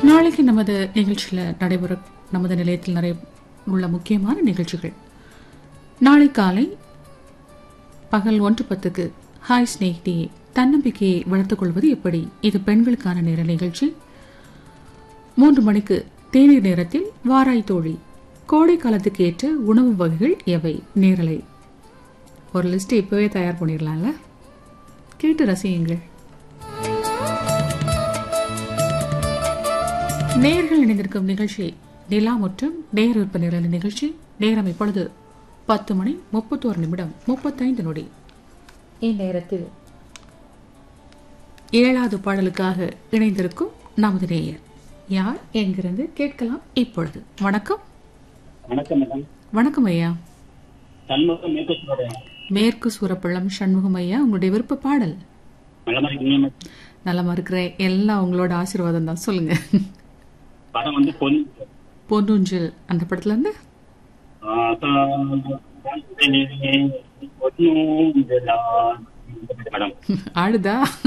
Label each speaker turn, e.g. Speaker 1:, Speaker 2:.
Speaker 1: நாளைக்கு நமது நிகழ்ச்சியில் நடைபெற நமது நிலையத்தில் நிறைய உள்ள முக்கியமான நிகழ்ச்சிகள் நாளை காலை பகல் ஒன்று பத்துக்கு ஹாய் ஸ்னேகிதி தன்னம்பிக்கையை வளர்த்துக் கொள்வது எப்படி இது பெண்களுக்கான நேர நிகழ்ச்சி மூன்று மணிக்கு தேநீர் நேரத்தில் வாராய் தோழி கோடை காலத்துக்கு ஏற்ற உணவு வகைகள் எவை நேரலை ஒரு லிஸ்ட் இப்பவே தயார் பண்ணிடலாம்ல கேட்டு ரசியுங்கள் நேர்கள் இணைந்திருக்கும் நிகழ்ச்சி நிலா மற்றும் நேர் விற்ப நிரல் நிகழ்ச்சி நேரம் இப்பொழுது பத்து மணி முப்பத்தோரு நிமிடம் முப்பத்தைந்து நொடி இந்நேரத்தில் ஏழாவது பாடலுக்காக இணைந்திருக்கும் நமது நேயர் யார் எங்கிருந்து கேட்கலாம் இப்பொழுது வணக்கம்
Speaker 2: வணக்கம் மேடம்
Speaker 1: வணக்கம் ஐயா
Speaker 2: சண்முகம் மேற்கோட
Speaker 1: மேற்கு சூரப்பள்ளம் சண்முகம் ஐயா உங்களுடைய விருப்ப பாடல்
Speaker 2: நல்ல மாதிரி
Speaker 1: நலமா இருக்கிறேன் எல்லாம் உங்களோட ஆசீர்வாதம் தான் சொல்லுங்க
Speaker 2: படம் வந்து பொண்ணு
Speaker 1: பொன்னூஞ்சல் அந்த படத்துல இருந்து
Speaker 2: பொண்ணு படம்
Speaker 1: ஆடுதா